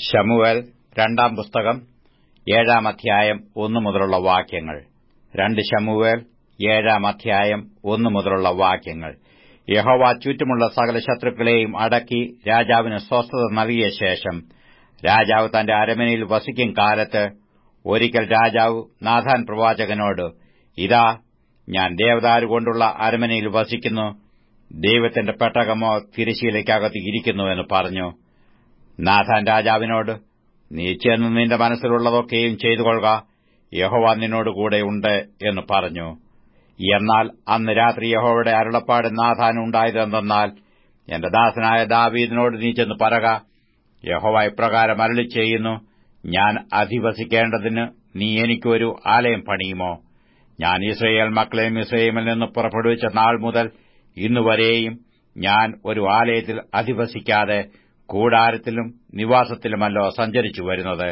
ശമുവേൽ രണ്ടാം പുസ്തകം ഏഴാം അധ്യായം ഒന്നു മുതലുള്ള വാക്യങ്ങൾ രണ്ട് ശമുവേൽ ഏഴാം അധ്യായം ഒന്നു മുതലുള്ള വാക്യങ്ങൾ യഹോവ ചുറ്റുമുള്ള സകല ശത്രുക്കളെയും അടക്കി രാജാവിന് സ്വസ്ഥത നൽകിയ ശേഷം രാജാവ് തന്റെ അരമനയിൽ വസിക്കും കാലത്ത് ഒരിക്കൽ രാജാവ് നാഥാൻ പ്രവാചകനോട് ഇതാ ഞാൻ ദേവദാരു കൊണ്ടുള്ള അരമനയിൽ വസിക്കുന്നു ദൈവത്തിന്റെ പെട്ടകമോ തിരശീലയ്ക്കകത്ത് ഇരിക്കുന്നുവെന്ന് പറഞ്ഞു നാഥാൻ രാജാവിനോട് നീ ചെന്ന് നിന്റെ മനസ്സിലുള്ളതൊക്കെയും ചെയ്തുകൊള്ളുക യഹോവ നിന്നോടുകൂടെ ഉണ്ട് എന്ന് പറഞ്ഞു എന്നാൽ അന്ന് രാത്രി യഹോവയുടെ അരുളപ്പാട് നാഥാൻ ഉണ്ടായതെന്തെന്നാൽ എന്റെ ദാസനായ ദാവീദിനോട് നീ ചെന്ന് പറക യഹോവ ഇപ്രകാരം അരളി ചെയ്യുന്നു ഞാൻ അധിവസിക്കേണ്ടതിന് നീ എനിക്കൊരു ആലയം പണിയുമോ ഞാൻ ഇസ്രയേൽ മക്കളെയും ഇസ്രയേമിൽ നിന്ന് പുറപ്പെടുവിച്ച നാൾ മുതൽ ഇന്നുവരെയും ഞാൻ ഒരു ആലയത്തിൽ അധിവസിക്കാതെ കൂടാരത്തിലും നിവാസത്തിലുമല്ലോ സഞ്ചരിച്ചു വരുന്നത്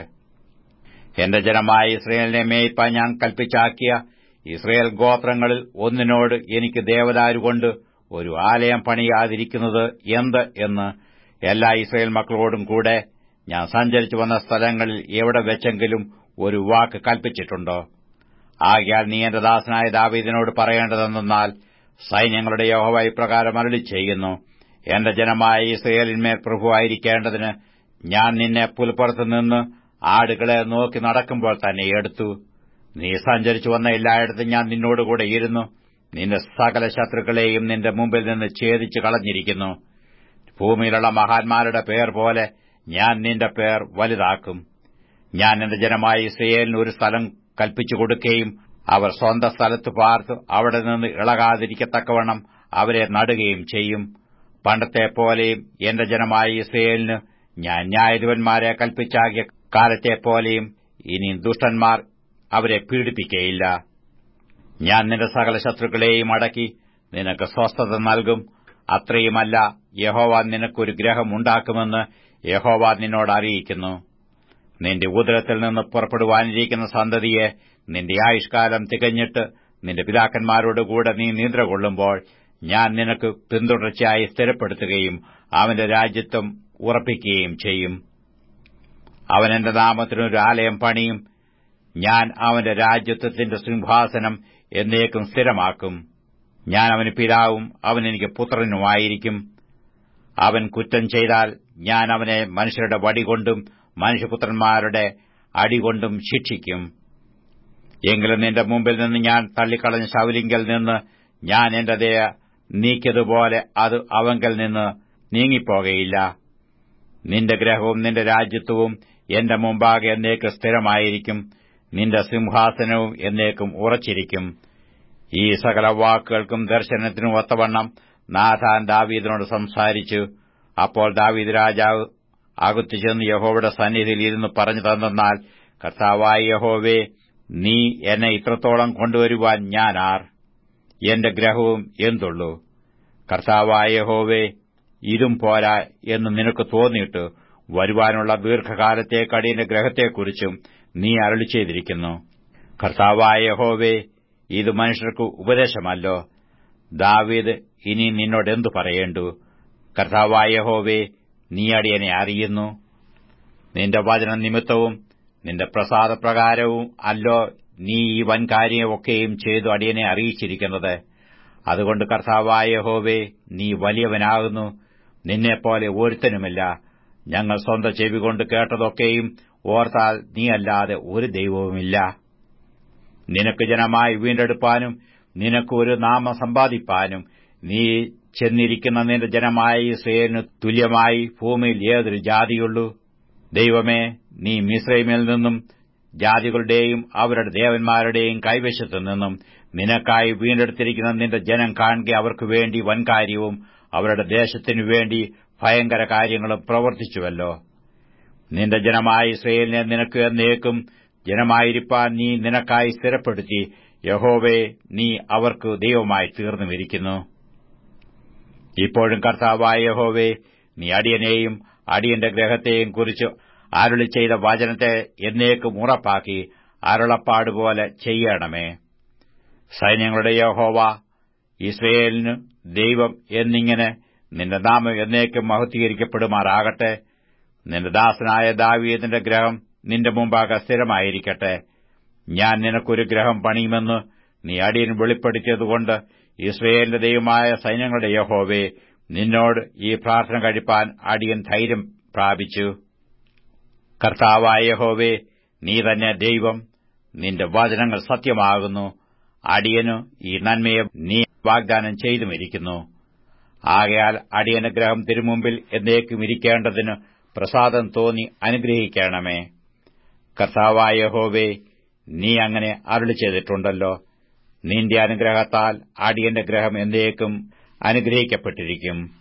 എന്റെ ജനമായ ഇസ്രയേലിനെ മേയ്പാൻ ഞാൻ കൽപ്പിച്ചാക്കിയ ഇസ്രയേൽ ഗോത്രങ്ങളിൽ ഒന്നിനോട് എനിക്ക് ദേവദാരുകൊണ്ട് ഒരു ആലയം പണിയാതിരിക്കുന്നത് എന്ത് എന്ന് എല്ലാ ഇസ്രയേൽ മക്കളോടും കൂടെ ഞാൻ സഞ്ചരിച്ചു വന്ന സ്ഥലങ്ങളിൽ എവിടെ വെച്ചെങ്കിലും ഒരു വാക്ക് കൽപ്പിച്ചിട്ടുണ്ടോ ആകയാൽ നീ എന്റെ ദാസനായ ദാവീദിനോട് പറയേണ്ടതെന്നാൽ സൈന്യങ്ങളുടെ യഹോവ ഇപ്രകാരം അരളി ചെയ്യുന്നു എന്റെ ജനമായ ഇസ്രയേലിന്മേൽ പ്രഭുവായിരിക്കേണ്ടതിന് ഞാൻ നിന്നെ പുൽപ്പുറത്ത് നിന്ന് ആടുകളെ നോക്കി നടക്കുമ്പോൾ തന്നെ എടുത്തു നീ സഞ്ചരിച്ചു വന്ന എല്ലായിടത്തും ഞാൻ നിന്നോടുകൂടെ ഇരുന്നു നിന്റെ സകല ശത്രുക്കളെയും നിന്റെ മുമ്പിൽ നിന്ന് ഛേദിച്ചു കളഞ്ഞിരിക്കുന്നു ഭൂമിയിലുള്ള മഹാന്മാരുടെ പേർ പോലെ ഞാൻ നിന്റെ പേർ വലുതാക്കും ഞാൻ എന്റെ ജനമായ ഇസ്രയേലിന് ഒരു സ്ഥലം കൽപ്പിച്ചു കൊടുക്കുകയും അവർ സ്വന്തം സ്ഥലത്ത് പാർത്ത് അവിടെ നിന്ന് ഇളകാതിരിക്കത്തക്കവണ്ണം അവരെ നടുകയും ചെയ്യും പണ്ടത്തെ പോലെയും എന്റെ ജനമായ ഇസ്രയേലിന് ഞാൻ ന്യായാധിപന്മാരെ കൽപ്പിച്ചാകിയ കാലത്തെപ്പോലെയും ഇനി ദുഷ്ടന്മാർ അവരെ പീഡിപ്പിക്കയില്ല ഞാൻ നിന്റെ സകല ശത്രുക്കളെയും അടക്കി നിനക്ക് സ്വസ്ഥത നൽകും അത്രയുമല്ല യഹോവ നിനക്കൊരു ഗ്രഹം ഉണ്ടാക്കുമെന്ന് യഹോവ നിന്നോട് അറിയിക്കുന്നു നിന്റെ ഉദരത്തിൽ നിന്ന് പുറപ്പെടുവാനിരിക്കുന്ന സന്തതിയെ നിന്റെ ആയുഷ്കാലം തികഞ്ഞിട്ട് നിന്റെ പിതാക്കന്മാരോടുകൂടെ നീ നിദ്ര കൊള്ളുമ്പോൾ ഞാൻ നിനക്ക് പിന്തുടർച്ചയായി സ്ഥിരപ്പെടുത്തുകയും അവന്റെ രാജ്യത്വം ഉറപ്പിക്കുകയും ചെയ്യും അവൻ എന്റെ നാമത്തിനൊരു ആലയം പണിയും ഞാൻ അവന്റെ രാജ്യത്വത്തിന്റെ സിംഹാസനം എന്നേക്കും സ്ഥിരമാക്കും ഞാൻ അവന് പിതാവും അവൻ എനിക്ക് പുത്രനുമായിരിക്കും അവൻ കുറ്റം ചെയ്താൽ ഞാൻ അവനെ മനുഷ്യരുടെ വടികൊണ്ടും മനുഷ്യപുത്രന്മാരുടെ അടികൊണ്ടും ശിക്ഷിക്കും എങ്കിലും നിന്റെ മുമ്പിൽ നിന്ന് ഞാൻ തള്ളിക്കളഞ്ഞ ശൗലിങ്കൽ നിന്ന് ഞാൻ എന്റെ ദയ നീക്കിയതുപോലെ അത് അവങ്കൽ നിന്ന് നീങ്ങിപ്പോകയില്ല നിന്റെ ഗ്രഹവും നിന്റെ രാജ്യത്വവും എന്റെ മുമ്പാകെ എന്നേക്ക് സ്ഥിരമായിരിക്കും നിന്റെ സിംഹാസനവും എന്നേക്കും ഉറച്ചിരിക്കും ഈ സകല വാക്കുകൾക്കും ദർശനത്തിനും ഒത്തവണ്ണം നാഥാൻ ദാവീദിനോട് സംസാരിച്ചു അപ്പോൾ ദാവീദ് രാജാവ് അകത്തു ചെന്ന് യഹോവയുടെ സന്നിധിയിൽ ഇരുന്ന് പറഞ്ഞു തന്നാൽ കർത്താവായ യഹോവേ നീ എന്നെ ഇത്രത്തോളം കൊണ്ടുവരുവാൻ ഞാൻ ആർ എന്റെ ഗ്രഹവും എന്തുള്ളൂ കർത്താവായ യഹോവേ ഇതും പോരാ എന്ന് നിനക്ക് തോന്നിയിട്ട് വരുവാനുള്ള ദീർഘകാലത്തെ കടിയന്റെ ഗ്രഹത്തെക്കുറിച്ചും നീ അരളി ചെയ്തിരിക്കുന്നു കർത്താവായ യഹോവേ ഇത് മനുഷ്യർക്ക് ഉപദേശമല്ലോ ദാവീദ് ഇനി നിന്നോട് എന്തു പറയേണ്ടു കർത്താവായ യഹോവേ നീ അടിയനെ അറിയുന്നു നിന്റെ വചന നിമിത്തവും നിന്റെ പ്രസാദപ്രകാരവും അല്ലോ നീ ഈ വൻകാര്യമൊക്കെയും ചെയ്തു അടിയനെ അറിയിച്ചിരിക്കുന്നത് അതുകൊണ്ട് കർത്താവായ യഹോവേ നീ വലിയവനാകുന്നു നിന്നെപ്പോലെ ഒരുത്തനുമില്ല ഞങ്ങൾ സ്വന്തം ചെവി കൊണ്ട് കേട്ടതൊക്കെയും ഓർത്താൽ നീയല്ലാതെ ഒരു ദൈവവുമില്ല നിനക്ക് ജനമായി വീണ്ടെടുപ്പാനും നിനക്ക് ഒരു നാമം സമ്പാദിപ്പാനും നീ ചെന്നിരിക്കുന്ന നിന്റെ ജനമായ ഇസ്രയേലിന് തുല്യമായി ഭൂമിയിൽ ഏതൊരു ജാതിയുള്ളൂ ദൈവമേ നീ മിശ്രൈമിൽ നിന്നും ജാതികളുടെയും അവരുടെ ദേവന്മാരുടെയും കൈവശത്തു നിന്നും നിനക്കായി വീണ്ടെടുത്തിരിക്കുന്ന നിന്റെ ജനം കാണുക അവർക്ക് വേണ്ടി വൻകാര്യവും അവരുടെ ദേശത്തിനു വേണ്ടി ഭയങ്കര കാര്യങ്ങളും പ്രവർത്തിച്ചുവല്ലോ നിന്റെ ജനമായ ഇസ്രയേലിനെ നിനക്ക് എന്നേക്കും ജനമായിരിക്കാൻ നീ നിനക്കായി സ്ഥിരപ്പെടുത്തി യഹോവേ നീ അവർക്ക് ദൈവമായി തീർന്നുമിരിക്കുന്നു ഇപ്പോഴും കർത്താവായ യഹോവേ നീ അടിയനെയും അടിയന്റെ ഗ്രഹത്തെയും കുറിച്ച് അരുളി ചെയ്ത വചനത്തെ എന്നേക്കും ഉറപ്പാക്കി അരുളപ്പാടുപോലെ ചെയ്യണമേ സൈന്യങ്ങളുടെ യഹോവ ഇസ്രയേലിന് ദൈവം എന്നിങ്ങനെ നിന്റെ നാമം എന്നേക്കും മഹത്വീകരിക്കപ്പെടുമാറാകട്ടെ നിന്റെ ദാസനായ ദാവീദിന്റെ ഗ്രഹം നിന്റെ മുമ്പാകെ സ്ഥിരമായിരിക്കട്ടെ ഞാൻ നിനക്കൊരു ഗ്രഹം പണിയുമെന്ന് നീ അടിയൻ വെളിപ്പെടുത്തിയതുകൊണ്ട് ഇസ്രയേലിന്റെ ദൈവമായ സൈന്യങ്ങളുടെ യഹോവേ നിന്നോട് ഈ പ്രാർത്ഥന കഴിപ്പാൻ അടിയൻ ധൈര്യം പ്രാപിച്ചു കർത്താവായ യഹോവേ നീ തന്നെ ദൈവം നിന്റെ വചനങ്ങൾ സത്യമാകുന്നു അടിയനു ഈ നന്മയെ നീ വാഗ്ദാനം ചെയ്തുമിരിക്കുന്നു ആകയാൽ അടിയനുഗ്രഹം തിരുമുമ്പിൽ എന്നേക്കും ഇരിക്കേണ്ടതിന് പ്രസാദം തോന്നി അനുഗ്രഹിക്കണമേ കർത്താവായ യഹോവേ നീ അങ്ങനെ അരുളി ചെയ്തിട്ടുണ്ടല്ലോ നിന്റെ അനുഗ്രഹത്താൽ അടിയന്റെ ഗ്രഹം എന്നേക്കും അനുഗ്രഹിക്കപ്പെട്ടിരിക്കും